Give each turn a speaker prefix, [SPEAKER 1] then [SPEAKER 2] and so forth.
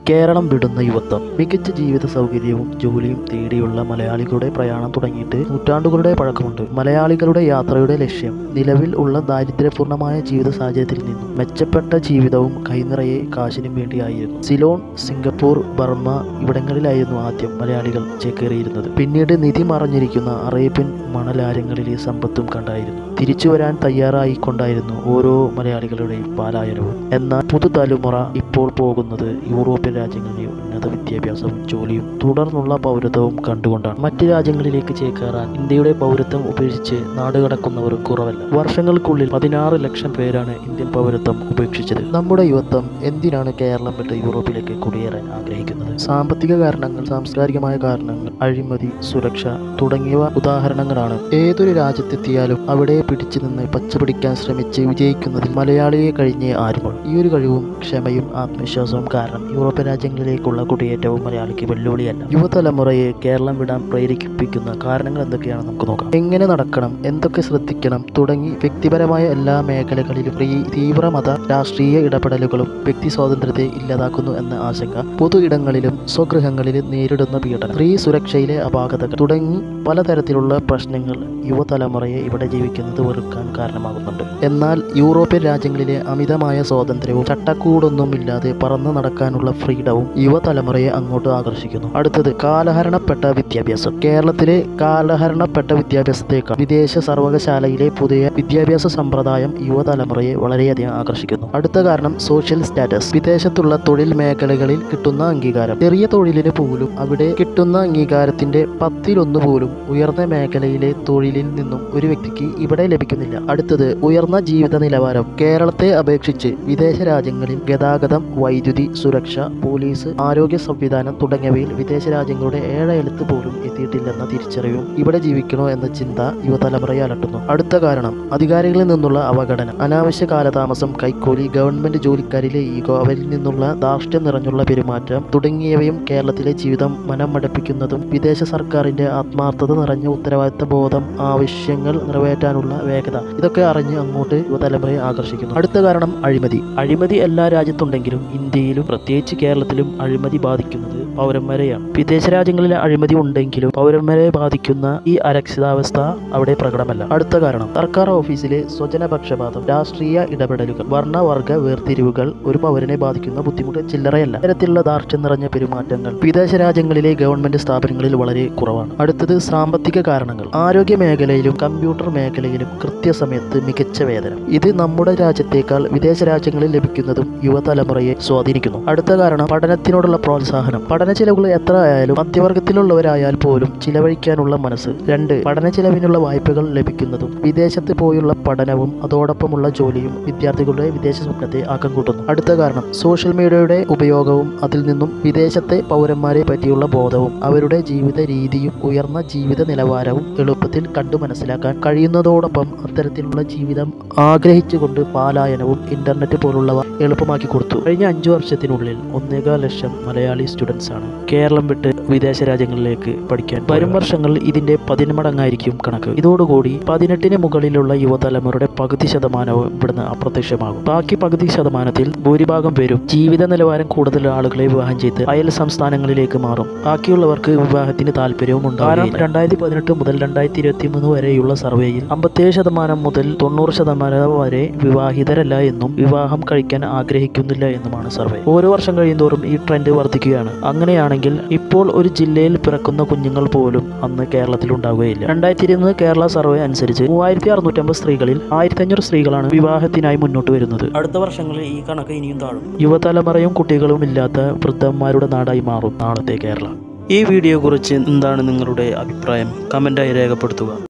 [SPEAKER 1] കേരളം വിടുന്ന യുവത്വം മികച്ച ജീവിത സൗകര്യവും ജോലിയും തേടിയുള്ള മലയാളികളുടെ പ്രയാണം തുടങ്ങിയിട്ട് നൂറ്റാണ്ടുകളുടെ പഴക്കമുണ്ട് മലയാളികളുടെ യാത്രയുടെ ലക്ഷ്യം നിലവിൽ ഉള്ള ദാരിദ്ര്യപൂർണമായ ജീവിത സാഹചര്യത്തിൽ നിന്നും മെച്ചപ്പെട്ട ജീവിതവും കൈനിറയെ കാശിനും വേണ്ടിയായിരുന്നു സിലോൺ സിംഗപ്പൂർ ബർമ്മ ഇവിടങ്ങളിലായിരുന്നു ആദ്യം മലയാളികൾ ചേക്കേറിയിരുന്നത് പിന്നീട് നിധി മറഞ്ഞിരിക്കുന്ന അറേബ്യൻ മണലാരങ്ങളിലെ സമ്പത്തും കണ്ടായിരുന്നു തിരിച്ചു വരാൻ തയ്യാറായിക്കൊണ്ടായിരുന്നു ഓരോ മലയാളികളുടെയും പാലായനവും എന്നാൽ പുതുതലമുറ ഇപ്പോൾ പോകുന്നത് യൂറോപ്യൻ രാജ്യങ്ങളിലെ ഉന്നത വിദ്യാഭ്യാസവും ജോലിയും തുടർന്നുള്ള പൗരത്വവും കണ്ടുകൊണ്ടാണ് മറ്റ് രാജ്യങ്ങളിലേക്ക് ചേക്കേറാൻ ഇന്ത്യയുടെ പൗരത്വം ഉപേക്ഷിച്ച് നാടുകടക്കുന്നവർ കുറവല്ല വർഷങ്ങൾക്കുള്ളിൽ പതിനാറ് ലക്ഷം പേരാണ് ഇന്ത്യൻ പൗരത്വം ഉപേക്ഷിച്ചത് നമ്മുടെ യുവത്വം എന്തിനാണ് കേരളം വിട്ട് യൂറോപ്പിലേക്ക് കുടിയേറാൻ ആഗ്രഹിക്കുന്നത് സാമ്പത്തിക കാരണങ്ങൾ സാംസ്കാരികമായ കാരണങ്ങൾ അഴിമതി സുരക്ഷ തുടങ്ങിയവ ഉദാഹരണങ്ങളാണ് ഏതൊരു രാജ്യത്തെത്തിയാലും അവിടെ പിടിച്ചു നിന്ന് പച്ചപിടിക്കാൻ ശ്രമിച്ച് വിജയിക്കുന്നതിൽ മലയാളിയെ കഴിഞ്ഞേ ആരുമുള്ളൂ ഈ ഒരു കഴിവും ക്ഷമയും ആത്മവിശ്വാസവും കാരണം യൂറോപ്യൻ രാജ്യങ്ങളിലേക്കുള്ള കുടിയേറ്റവും മലയാളിക്ക് വെല്ലുവിളിയല്ല യുവതലമുറയെ കേരളം വിടാൻ പ്രേരിപ്പിക്കുന്ന കാരണങ്ങൾ എന്തൊക്കെയാണ് നമുക്ക് നോക്കാം എങ്ങനെ നടക്കണം എന്തൊക്കെ ശ്രദ്ധിക്കണം തുടങ്ങി വ്യക്തിപരമായ എല്ലാ മേഖലകളിലും ഈ തീവ്രമത രാഷ്ട്രീയ ഇടപെടലുകളും വ്യക്തി സ്വാതന്ത്ര്യത്തെ ഇല്ലാതാക്കുന്നു എന്ന ആശങ്ക പൊതു ഇടങ്ങളിലും സ്വഗൃഹങ്ങളിലും നേരിടുന്ന പീഡനം സ്ത്രീ സുരക്ഷയിലെ അപാകതകൾ തുടങ്ങി പലതരത്തിലുള്ള പ്രശ്നങ്ങൾ യുവതലമുറയെ ഇവിടെ ജീവിക്കുന്നത് വെറുക്കാൻ കാരണമാകുന്നുണ്ട് എന്നാൽ യൂറോപ്യൻ രാജ്യങ്ങളിലെ അമിതമായ സ്വാതന്ത്ര്യവും ചട്ടക്കൂടൊന്നുമില്ലാതെ പറന്നു നടക്കാനുള്ള ഫ്രീഡവും യുവതലമുറയെ അങ്ങോട്ട് ആകർഷിക്കുന്നു അടുത്തത് കാലഹരണപ്പെട്ട വിദ്യാഭ്യാസം കേരളത്തിലെ കാലഹരണപ്പെട്ട വിദ്യാഭ്യാസത്തേക്കാൾ വിദേശ സർവകലാശാലയിലെ പുതിയ വിദ്യാഭ്യാസ സമ്പ്രദായം യുവതലമുറയെ വളരെയധികം ആകർഷിക്കുന്നു അടുത്ത കാരണം സോഷ്യൽ സ്റ്റാറ്റസ് വിദേശത്തുള്ള തൊഴിൽ മേഖലകളിൽ കിട്ടുന്ന അംഗീകാരം ചെറിയ തൊഴിലിന് പോലും അവിടെ കിട്ടുന്ന അംഗീകാരത്തിന്റെ പത്തിലൊന്ന് പോലും ഉയർന്ന മേഖലയിലെ തൊഴിലിൽ നിന്നും ഒരു വ്യക്തിക്ക് ഇവിടെ ലഭിക്കുന്നില്ല അടുത്തത് ഉയർന്ന ജീവിത നിലവാരം കേരളത്തെ അപേക്ഷിച്ച് വിദേശ രാജ്യങ്ങളിൽ ഗതാഗതം വൈദ്യുതി സുരക്ഷ പോലീസ് ആരോഗ്യ സംവിധാനം തുടങ്ങിയവയിൽ വിദേശ രാജ്യങ്ങളുടെ ഏഴെഴുത്ത് പോലും എത്തിയിട്ടില്ലെന്ന തിരിച്ചറിവും ഇവിടെ ജീവിക്കണോ എന്ന ചിന്ത യുവതലമുറയെ അലട്ടുന്നു അടുത്ത കാരണം അധികാരികളിൽ നിന്നുള്ള അവഗണന അനാവശ്യ കാലതാമസം കൈക്കൂലി ഗവൺമെന്റ് ജോലിക്കാരിലെ ഈഗോ അവരിൽ നിന്നുള്ള ധാർഷ്ട്യം നിറഞ്ഞുള്ള പെരുമാറ്റം തുടങ്ങിയവയും കേരളത്തിലെ ജീവിതം മനം മടുപ്പിക്കുന്നതും വിദേശ സർക്കാരിന്റെ ആത്മാർത്ഥത നിറഞ്ഞ ഉത്തരവാദിത്ത ബോധം ആവശ്യങ്ങൾ നിറവേറ്റാനുള്ള വേഗത ഇതൊക്കെ അറിഞ്ഞ് അങ്ങോട്ട് യുവതലമുറയെ ആകർഷിക്കുന്നു അടുത്ത കാരണം അഴിമതി അഴിമതി എല്ലാ രാജ്യത്തുണ്ടെങ്കിലും ഇന്ത്യയിലും പ്രത്യേകിച്ച് കേരളത്തിലും അഴിമതി ബാധിക്കുന്നത് പൗരന്മാരെയാണ് വിദേശ രാജ്യങ്ങളിലെ അഴിമതി ഉണ്ടെങ്കിലും പൗരന്മാരെ ബാധിക്കുന്ന ഈ അരക്ഷിതാവസ്ഥ അവിടെ പ്രകടമല്ല അടുത്ത കാരണം സർക്കാർ ഓഫീസിലെ സ്വജനപക്ഷപാതം രാഷ്ട്രീയ ഇടപെടലുകൾ വർണ്ണവർഗ വേർതിരിവുകൾ ഒരു പൗരനെ ബാധിക്കുന്ന ബുദ്ധിമുട്ട് ചില്ലറയല്ല ഇത്തരത്തിലുള്ള ധാർഷ്ട്യം നിറഞ്ഞ പെരുമാറ്റങ്ങൾ വിദേശ രാജ്യങ്ങളിലെ ഗവൺമെന്റ് സ്ഥാപനങ്ങളിൽ വളരെ കുറവാണ് അടുത്തത് സാമ്പത്തിക കാരണങ്ങൾ ആരോഗ്യ മേഖലയിലും കമ്പ്യൂട്ടർ മേഖലയിലും കൃത്യസമയത്ത് മികച്ച വേതനം ഇത് നമ്മുടെ രാജ്യത്തേക്കാൾ വിദേശ രാജ്യങ്ങളിൽ ലഭിക്കുന്നതും യുവതലമുറയെ സ്വാധീനിക്കുന്നു അടുത്ത കാരണം പഠനത്തിനോടുള്ള പ്രോത്സാഹനം പഠന ചെലവുകൾ എത്ര ആയാലും മധ്യവർഗത്തിലുള്ളവരായാൽ പോലും ചിലവഴിക്കാനുള്ള മനസ്സ് രണ്ട് പഠന ചെലവിനുള്ള വായ്പകൾ ലഭിക്കുന്നതും വിദേശത്ത് പോയുള്ള പഠനവും അതോടൊപ്പമുള്ള ജോലിയും വിദ്യാർത്ഥികളുടെ വിദേശ സ്വപ്നത്തെ ആക്കം കൂട്ടുന്നു അടുത്ത കാരണം സോഷ്യൽ മീഡിയയുടെ ഉപയോഗവും അതിൽ നിന്നും വിദേശത്തെ പൗരന്മാരെ പറ്റിയുള്ള ബോധവും അവരുടെ ജീവിത രീതിയും ഉയർന്ന ജീവിത നിലവാരവും എളുപ്പത്തിൽ കണ്ടു മനസ്സിലാക്കാൻ കഴിയുന്നതോടൊപ്പം അത്തരത്തിലുള്ള ജീവിതം ആഗ്രഹിച്ചുകൊണ്ട് പാലായനവും ഇന്റർനെറ്റ് പോലുള്ളവ എളുപ്പമാക്കി കൊടുത്തു കഴിഞ്ഞ അഞ്ചു വർഷത്തിനുള്ളിൽ ഒന്നേകാൽ ലക്ഷം മലയാളി സ്റ്റുഡൻസ് ആണ് കേരളം വിട്ട് വിദേശ രാജ്യങ്ങളിലേക്ക് പഠിക്കാൻ വരും വർഷങ്ങളിൽ ഇതിന്റെ പതിന്മടങ്ങായിരിക്കും കണക്ക് ഇതോടുകൂടി പതിനെട്ടിന് മുകളിലുള്ള യുവതലമുറയുടെ പകുതി ശതമാനവും ഇവിടുന്ന് അപ്രത്യക്ഷമാകും ബാക്കി പകുതി ശതമാനത്തിൽ ഭൂരിഭാഗം പേരും ജീവിത നിലവാരം കൂടുതൽ ആളുകളെ വിവാഹം ചെയ്ത് അയൽ സംസ്ഥാനങ്ങളിലേക്ക് മാറും ബാക്കിയുള്ളവർക്ക് വിവാഹത്തിന് താല്പര്യവും ഉണ്ടാകും കാരണം രണ്ടായിരത്തി പതിനെട്ട് മുതൽ രണ്ടായിരത്തി ഇരുപത്തി മൂന്ന് വരെയുള്ള സർവേയിൽ അമ്പത്തേഴ് ശതമാനം മുതൽ തൊണ്ണൂറ് ശതമാനം വരെ വിവാഹിതരല്ല എന്നും വിവാഹം കഴിക്കാൻ ആഗ്രഹിക്കുന്നില്ല എന്നുമാണ് സർവേ ഓരോ വർഷം കഴിയുന്തോറും ഈ ട്രെൻഡ് വർദ്ധിക്കുകയാണ് അങ്ങനെയാണെങ്കിൽ ഇപ്പോൾ ഒരു ജില്ലയിൽ പിറക്കുന്ന കുഞ്ഞുങ്ങൾ പോലും അന്ന് കേരളത്തിൽ ഉണ്ടാവുകയില്ല രണ്ടായിരത്തി ഇരുപത് കേരള സർവേ അനുസരിച്ച് മൂവായിരത്തി അറുന്നൂറ്റമ്പത് സ്ത്രീകളിൽ ആയിരത്തി അഞ്ഞൂറ് സ്ത്രീകളാണ് വിവാഹത്തിനായി മുന്നോട്ട് വരുന്നത് അടുത്ത വർഷങ്ങളിൽ ഈ കണക്ക് ഇനിയും താഴും യുവതലമുറയും കുട്ടികളും ഇല്ലാത്ത വൃദ്ധന്മാരുടെ നാടായി മാറും നാളത്തെ കേരളം ഈ വീഡിയോ കുറിച്ച് എന്താണ് നിങ്ങളുടെ അഭിപ്രായം കമൻറ്റായി രേഖപ്പെടുത്തുക